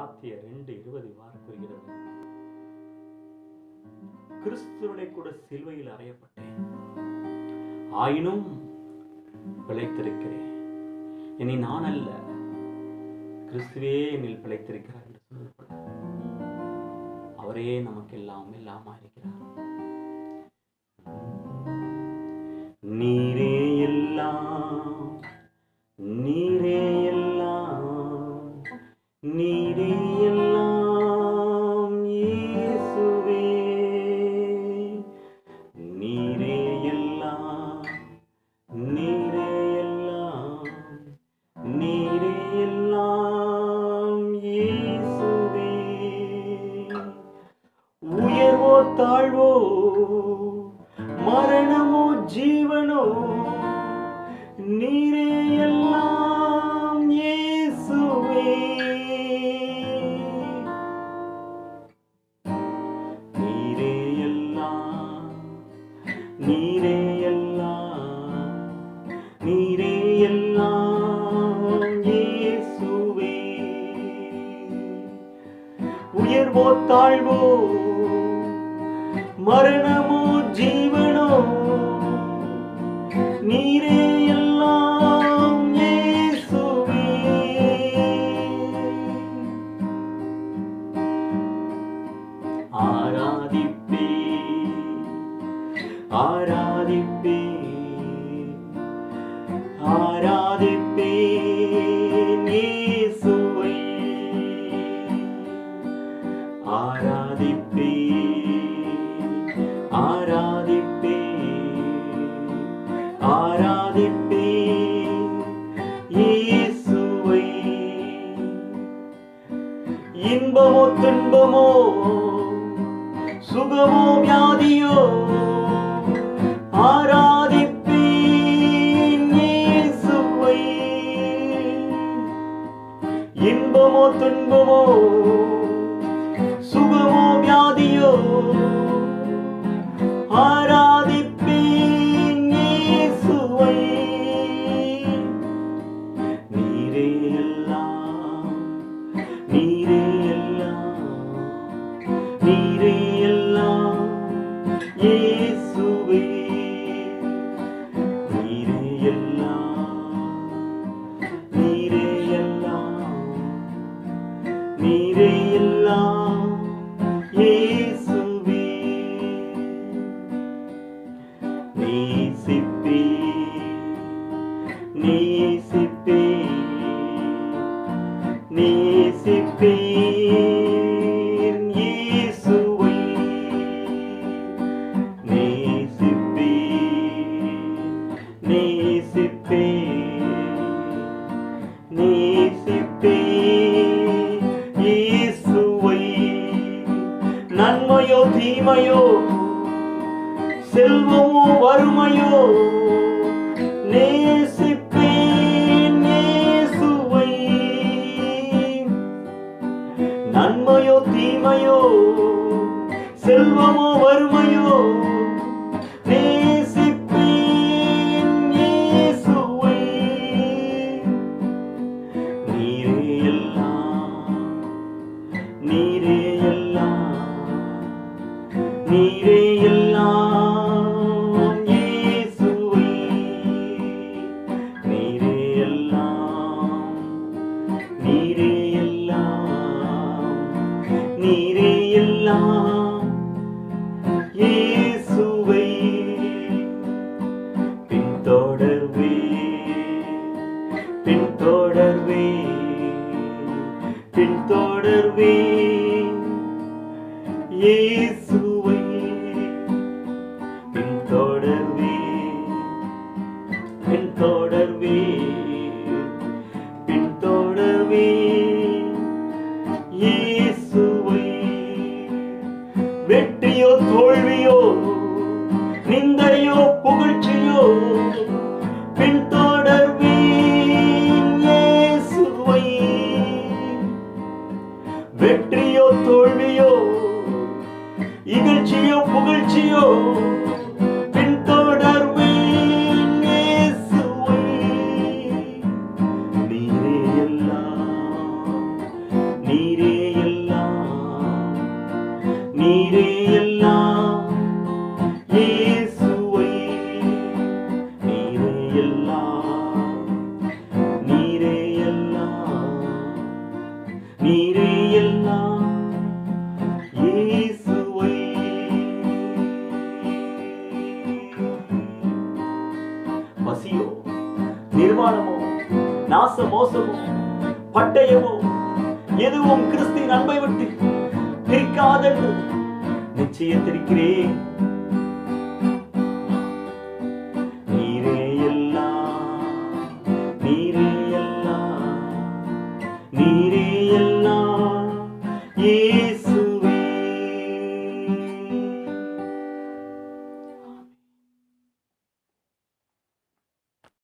கலாத்திய ரெண்டு இருபது இவ்வாறு கூறுகிறது கிறிஸ்துவனை கூட சிலுவையில் அறையப்பட்டேன் ஆயினும் பிழைத்திருக்கிறேன் இனி நான் அல்ல கிறிஸ்துவே என்னில் பிழைத்திருக்கிறார் என்று சொல்வது போல அவரே நமக்கு எல்லாம் எல்லாமா இருக்கிறார் நீரே எல்லாம் நீரே எல்லாம் நீரே எல்லாம் இயேசுவே நீரே எல்லாம் நீரே எல்லாம் நீரே எல்லாம் இயேசுவே உயர்வோ தாழ்வோ மரணமோ ஜீவனோ நீரே எல்லாம் இயேசுவே நீரே எல்லாம் நீரே எல்லாம் நீரே எல்லாம் இயேசுவே உயர்வோ தாழ்வோ மரணமோ ஜீவனோ நீரே எல்லாம் இயேசுவே ஆராதிப்பே ஆராதிப்பே ஆராதிப்பே இயேசுவை ஆராதிப்பே ஆராதிப்பே ஆராதிப்பே இயேசுவை இன்பமோ துன்பமோ சுகமோ வியாதியோ ஆராதிப்பேன் இயேசுவை இன்பமோ துன்பமோ சுகமோ வியாதியோ ஆராதிப்பேன் இயேசுவை நீரே எல்லாம் நீரே எல்லாம் நீரே எல்லாம் இயேசுவே நீரே எல்லாம் நீரே எல்லாம் நீரே எல்லாம் இயேசுவே நேசிப்பே நேசிப்பே நேசிப்பேன் இயேசுவை நேசிப்பேன் நேசிப்பேன் நேசிப்பேன் இயேசுவை நன்மையோ தீமையோ செல்வமோ வறுமையோ நேசிப்பேன் இயேசுவை நன்மையோ தீமையோ செல்வமோ வறுமையோ நேசிப்பேன் இயேசுவை நீரே எல்லாம் நீரே எல்லாம் நீரே எல்லாம் இயேசுவே நீரே எல்லாம் நீரே எல்லாம் நீரே எல்லாம் இயேசுவை பின்தொடர்வே பின்தொடர்வே பின்தொடர்வே இயேசுவை பின்தொடர்வே பின்தொடர்வே நிர்வாணமோ நாச மோசமோ பட்டயமோ எதுவும் கிறிஸ்துவின் அன்பை விட்டு பிரிக்காதென்று நிச்சயத்திருக்கிறேன்